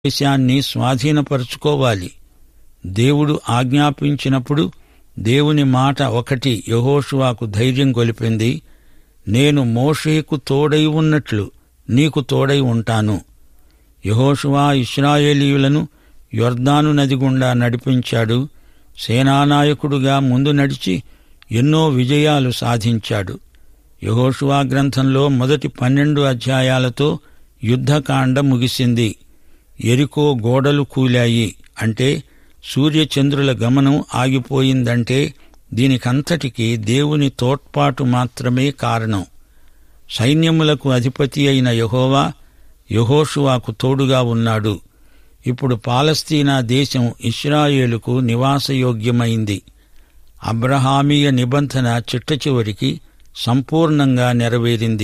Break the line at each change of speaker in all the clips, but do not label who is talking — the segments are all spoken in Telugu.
దేశాన్ని స్వాధీనపరుచుకోవాలి దేవుడు ఆజ్ఞాపించినప్పుడు దేవుని మాట ఒకటి యహోషువాకు ధైర్యం గొలిపింది నేను మోషేకు తోడై ఉన్నట్లు నీకు తోడై ఉంటాను యహోషువా ఇస్రాయేలీయులను యొర్దాను నది గుండా నడిపించాడు సేనానాయకుడుగా ముందు నడిచి ఎన్నో విజయాలు సాధించాడు యహోషువా గ్రంథంలో మొదటి పన్నెండు అధ్యాయాలతో యుద్ధకాండ ముగిసింది ఎరికో గోడలు కూలాయి అంటే సూర్యచంద్రుల గమనం ఆగిపోయిందంటే దీనికంతటికి దేవుని తోడ్పాటు మాత్రమే కారణం సైన్యములకు అధిపతి అయిన యహోవా యహోషువాకు తోడుగా ఉన్నాడు ఇప్పుడు పాలస్తీనా దేశం ఇస్రాయేలుకు నివాసయోగ్యమైంది అబ్రహామీయ నిబంధన చిట్ట చివరికి సంపూర్ణంగా నెరవేరింది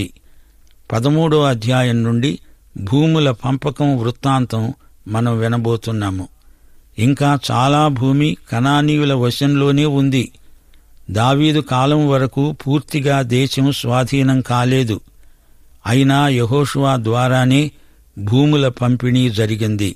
పదమూడో అధ్యాయం నుండి భూముల పంపకం వృత్తాంతం మనం వినబోతున్నాము ఇంకా చాలా భూమి కనానీయుల వశంలోనే ఉంది దావీదు కాలం వరకు పూర్తిగా దేశం స్వాధీనం కాలేదు అయినా యహోషువా ద్వారానే భూముల పంపిణీ జరిగింది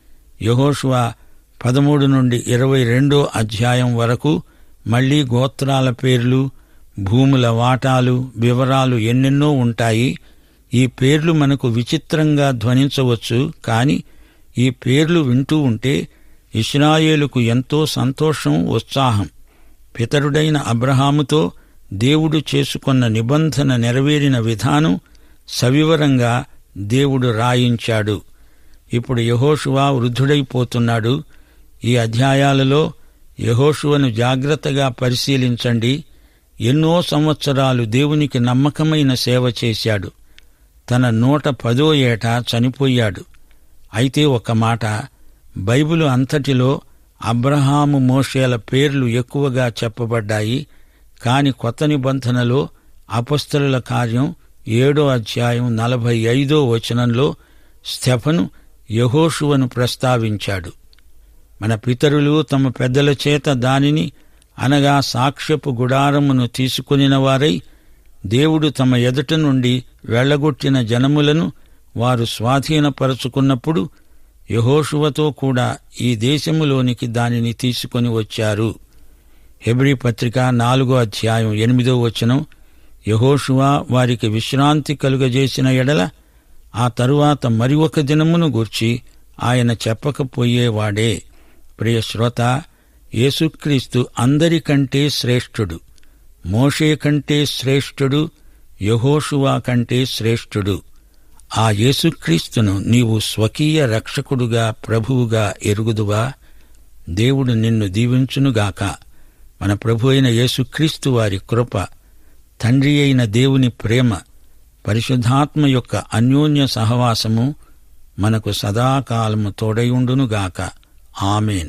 యహోషువా పదమూడు నుండి ఇరవై రెండో అధ్యాయం వరకు మళ్లీ గోత్రాల పేర్లు భూముల వాటాలు వివరాలు ఎన్నెన్నో ఉంటాయి ఈ పేర్లు మనకు విచిత్రంగా ధ్వనించవచ్చు కాని ఈ పేర్లు వింటూ ఉంటే ఇస్రాయేలుకు ఎంతో సంతోషం ఉత్సాహం పితరుడైన అబ్రహాముతో దేవుడు చేసుకొన్న నిబంధన నెరవేరిన విధానం సవివరంగా దేవుడు రాయించాడు ఇప్పుడు యహోషువా వృద్ధుడైపోతున్నాడు ఈ అధ్యాయాలలో యహోషువను జాగ్రత్తగా పరిశీలించండి ఎన్నో సంవత్సరాలు దేవునికి నమ్మకమైన సేవ చేశాడు తన నూట పదో ఏట చనిపోయాడు అయితే ఒక మాట బైబిలు అంతటిలో అబ్రహాము మోషేల పేర్లు ఎక్కువగా చెప్పబడ్డాయి కాని కొత్త నిబంధనలో అపస్తలుల కార్యం ఏడో అధ్యాయం నలభై ఐదో వచనంలో స్టెఫను యహోషువను ప్రస్తావించాడు మన పితరులు తమ పెద్దల చేత దానిని అనగా సాక్ష్యపు గుడారమును తీసుకునిన వారై దేవుడు తమ ఎదుట నుండి వెళ్లగొట్టిన జనములను వారు స్వాధీనపరచుకున్నప్పుడు యహోషువతో కూడా ఈ దేశములోనికి దానిని తీసుకొని వచ్చారు హెబ్రి పత్రిక నాలుగో అధ్యాయం ఎనిమిదో వచనం యహోషువా వారికి విశ్రాంతి కలుగజేసిన ఎడల ఆ తరువాత మరి ఒక దినమును గూర్చి ఆయన చెప్పకపోయేవాడే ప్రియ శ్రోత యేసుక్రీస్తు అందరికంటే శ్రేష్ఠుడు మోషే కంటే శ్రేష్ఠుడు యహోషువా కంటే శ్రేష్ఠుడు ఆ యేసుక్రీస్తును నీవు స్వకీయ రక్షకుడుగా ప్రభువుగా ఎరుగుదువా దేవుడు నిన్ను దీవించునుగాక మన ప్రభు అయిన యేసుక్రీస్తు వారి కృప తండ్రి అయిన దేవుని ప్రేమ పరిశుద్ధాత్మ యొక్క అన్యోన్య సహవాసము మనకు సదాకాలము తోడయుండునుగాక ఆమెన్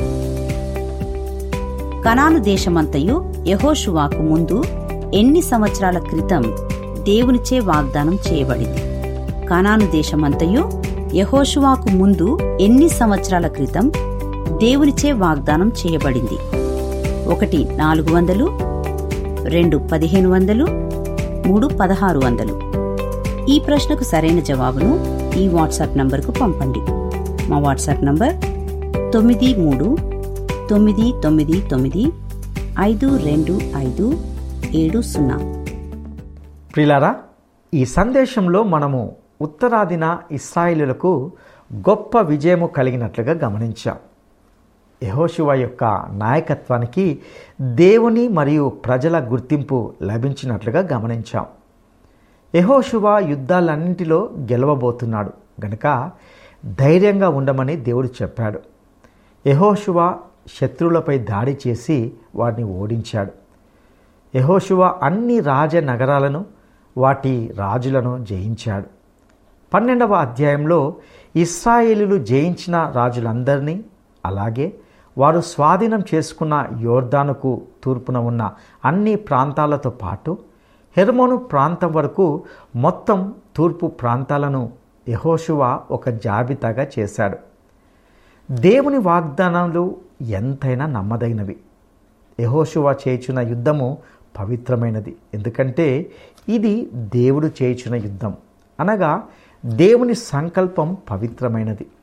కనాను దేశమంతయు యహోషువాకు ముందు ఎన్ని సంవత్సరాల క్రితం దేవునిచే వాగ్దానం చేయబడింది కనాను దేశమంతయు యహోషువాకు ముందు ఎన్ని సంవత్సరాల క్రితం దేవునిచే వాగ్దానం చేయబడింది ఒకటి నాలుగు వందలు రెండు పదిహేను వందలు మూడు పదహారు వందలు ఈ ప్రశ్నకు సరైన జవాబును ఈ వాట్సాప్ నంబర్కు పంపండి మా వాట్సాప్ నంబర్ తొమ్మిది మూడు తొమ్మిది తొమ్మిది తొమ్మిది ఐదు రెండు ఐదు ఏడు సున్నా
ప్రిలారా ఈ సందేశంలో మనము ఉత్తరాదిన ఇస్రాయిలులకు గొప్ప విజయము కలిగినట్లుగా గమనించాం యహోశివ యొక్క నాయకత్వానికి దేవుని మరియు ప్రజల గుర్తింపు లభించినట్లుగా గమనించాం యహోశివ యుద్ధాలన్నింటిలో గెలవబోతున్నాడు గనుక ధైర్యంగా ఉండమని దేవుడు చెప్పాడు యహోశివ శత్రువులపై దాడి చేసి వారిని ఓడించాడు యహోశివ అన్ని రాజ నగరాలను వాటి రాజులను జయించాడు పన్నెండవ అధ్యాయంలో ఇస్రాయేలీలు జయించిన రాజులందరినీ అలాగే వారు స్వాధీనం చేసుకున్న యోర్దానుకు తూర్పున ఉన్న అన్ని ప్రాంతాలతో పాటు హెర్మోను ప్రాంతం వరకు మొత్తం తూర్పు ప్రాంతాలను యహోశువ ఒక జాబితాగా చేశాడు దేవుని వాగ్దానాలు ఎంతైనా నమ్మదైనవి యహోశువ చేయుచున్న యుద్ధము పవిత్రమైనది ఎందుకంటే ఇది దేవుడు చేయుచున్న యుద్ధం అనగా దేవుని సంకల్పం పవిత్రమైనది